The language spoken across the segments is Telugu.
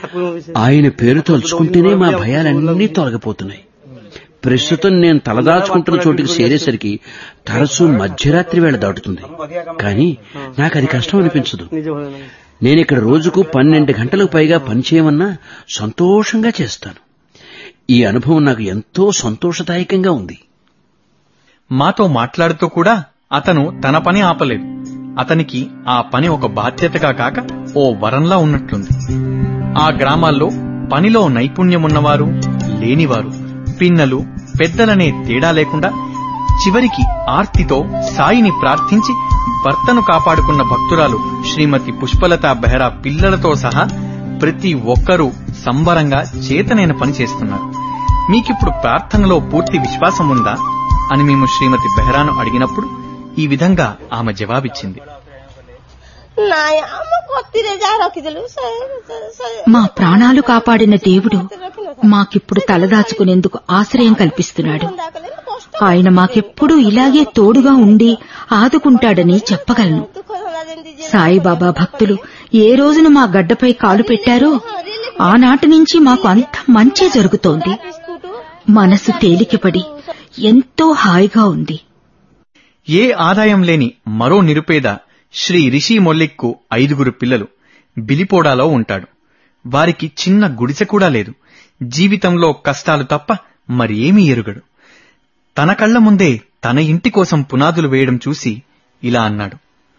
ఆయన పేరు తలుచుకుంటేనే మా భయాలన్నీ తొలగిపోతున్నాయి ప్రస్తుతం నేను తలదాచుకుంటున్న చోటికి చేరేసరికి తరచూ మధ్యరాత్రి వేళ దాటుతుంది కానీ నాకు అది కష్టం అనిపించదు నేను ఇక్కడ రోజుకు పన్నెండు గంటలకు పైగా పనిచేయమన్నా సంతోషంగా చేస్తాను ఈ అనుభవం నాకు ఎంతో సంతోషదాయకంగా ఉంది మాతో మాట్లాడుతూ కూడా అతను తన పని ఆపలేదు అతనికి ఆ పని ఒక బాధ్యతగా కాక ఓ వరంలా ఉన్నట్లుంది ఆ గ్రామాల్లో పనిలో నైపుణ్యమున్నవారు లేనివారు పిన్నలు పెద్దలనే తేడా లేకుండా చివరికి ఆర్తితో సాయిని ప్రార్థించి భర్తను కాపాడుకున్న భక్తురాలు శ్రీమతి పుష్పలత బెహ్రా పిల్లలతో సహా ప్రతి ఒక్కరూ సంబరంగా చేతనైన పని చేస్తున్నారు మీకిప్పుడు ప్రార్థనలో పూర్తి విశ్వాసం ఉందా అని మేము శ్రీమతి బెహ్రాను అడిగినప్పుడు ఈ విధంగా ఆమె జవాబిచ్చింది ନାଇଁ ଆମ କତିରେ ଯାହା ରଖିଥିଲୁ ସେ- ସେ- ସେ- మా ప్రాణాలు కాపాడిన దేవుడు మాకిప్పుడు తలదాచుకునేందుకు ఆశ్రయం కల్పిస్తున్నాడు ଥଣ୍ଡା କଲେ ନା କଷ୍ଟ ఆయన మాకెప్పుడూ ఇలాగే తోడుగా ఉండి ఆదుకుంటాడని చెప్పగలను ଦୁଃଖ ଥଣ୍ଡା ଯେମିତି ଯିଏ సాయిబాబా భక్తులు ఏ రోజున మా గడ్డపై కాలు పెట్టారో ఆనాటి నుంచి మాకు అంత మంచి జరుగుతోంది ବିସ୍କୁଟ మనసు తేలికపడి ఎంతో హాయిగా ఉంది ఏ ఆదాయం లేని మరో నిరుపేద శ్రీ రిషి మొల్లిక్కు ఐదుగురు పిల్లలు బిలిపోడాలో ఉంటాడు వారికి చిన్న గుడిసె కూడా లేదు జీవితంలో కష్టాలు తప్ప మరేమీ ఎరుగడు తన కళ్ల ముందే తన ఇంటి కోసం పునాదులు వేయడం చూసి ఇలా అన్నాడు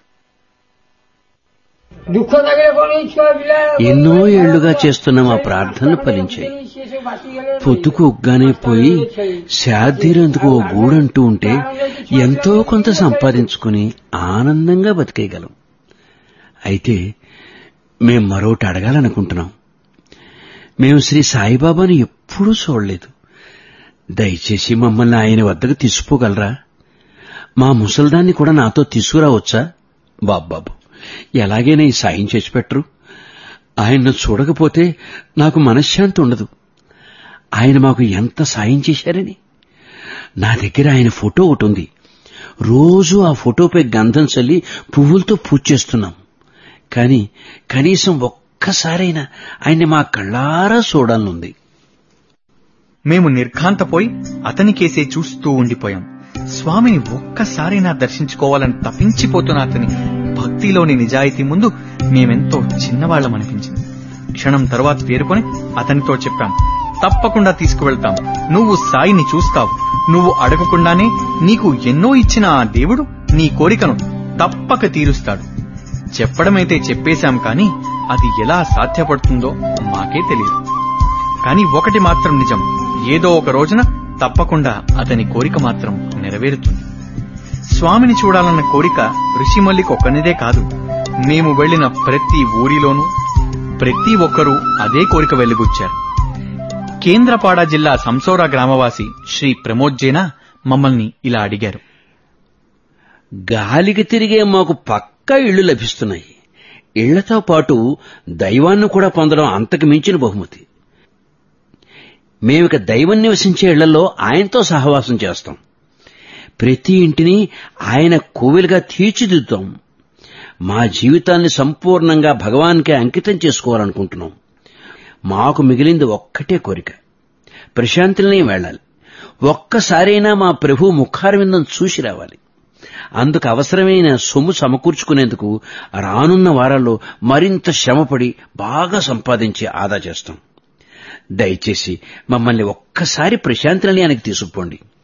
ଦୁଃଖ ଲାଗିଲେ କଣ ଏଇ ଛୁଆ ପିଲା ఎన్నో ఏళ్లుగా చేస్తున్న మా ప్రార్థనలు ఫలించాయి ସିଏ ସବୁ ଭାସିଗଲେ పొద్దుకు ఉగ్గానే పోయి శాదీరేందుకు ఓ గూడంటూ ఉంటే ఎంతో కొంత సంపాదించుకుని ఆనందంగా బతికేయగలం అయితే మేం మరోటి అడగాలనుకుంటున్నాం మేము శ్రీ సాయిబాబాని ఎప్పుడూ చూడలేదు దయచేసి మమ్మల్ని ఆయన వద్దకు తీసుకుపోగలరా మా ముసల్దాన్ని కూడా నాతో తీసుకురావచ్చా బాబ్బాబు ఎలాగైనా ఈ సాయం చేసి పెట్టరు ఆయన్ను చూడకపోతే నాకు మనశ్శాంతి ఉండదు ఆయన మాకు ఎంత సాయం చేశారని నా దగ్గర ఆయన ఫోటో ఒకటి ఉంది రోజు ఆ ఫోటోపై గంధం చల్లి పువ్వులతో పూజ చేస్తున్నాం కానీ కనీసం ఒక్కసారైనా ఆయన్ని మా కళ్ళారా చూడాలనుంది మేము నిర్ఘాంతపోయి అతనికేసే చూస్తూ ఉండిపోయాం స్వామిని ఒక్కసారైనా దర్శించుకోవాలని తపించిపోతున్న అతని భక్తిలోని నిజాయితీ ముందు మేమెంతో చిన్నవాళ్లమనిపించింది క్షణం తర్వాత తేరుకొని అతనితో చెప్పాం తప్పకుండా తీసుకువెళ్తాం నువ్వు సాయిని చూస్తావు నువ్వు అడగకుండానే నీకు ఎన్నో ఇచ్చిన ఆ దేవుడు నీ కోరికను తప్పక తీరుస్తాడు చెప్పడమైతే చెప్పేశాం కాని అది ఎలా సాధ్యపడుతుందో మాకే తెలియదు కానీ ఒకటి మాత్రం నిజం ఏదో ఒక రోజున తప్పకుండా అతని కోరిక మాత్రం నెరవేరుతుంది స్వామిని చూడాలన్న కోరిక ఋషిమల్లికి ఒక్కనిదే కాదు మేము వెళ్ళిన ప్రతి ఊరిలోనూ ప్రతి ఒక్కరూ అదే కోరిక వెలుగుచ్చారు కేంద్రపాడ జిల్లా సంసోరా గ్రామవాసి శ్రీ ప్రమోద్ జైనా మమ్మల్ని ఇలా అడిగారు గాలికి తిరిగే మాకు పక్కా ఇళ్లు లభిస్తున్నాయి ఇళ్లతో పాటు దైవాన్ని కూడా పొందడం అంతకు మించిన బహుమతి మేమిక దైవం నివసించే ఇళ్లలో ఆయనతో సహవాసం చేస్తాం ప్రతి ఇంటిని ఆయన కోవిలుగా తీర్చిదిద్దుతాం మా జీవితాన్ని సంపూర్ణంగా భగవాన్కే అంకితం చేసుకోవాలనుకుంటున్నాం మాకు మిగిలింది ఒక్కటే కోరిక ప్రశాంతిని వెళ్ళాలి ఒక్కసారైనా మా ప్రభు ముఖారవిందం చూసి రావాలి అందుకు అవసరమైన సొమ్ము సమకూర్చుకునేందుకు రానున్న వారాల్లో మరింత శ్రమపడి బాగా సంపాదించి ఆదా చేస్తాం దయచేసి మమ్మల్ని ఒక్కసారి ప్రశాంతి నిలయానికి తీసుకుపోండి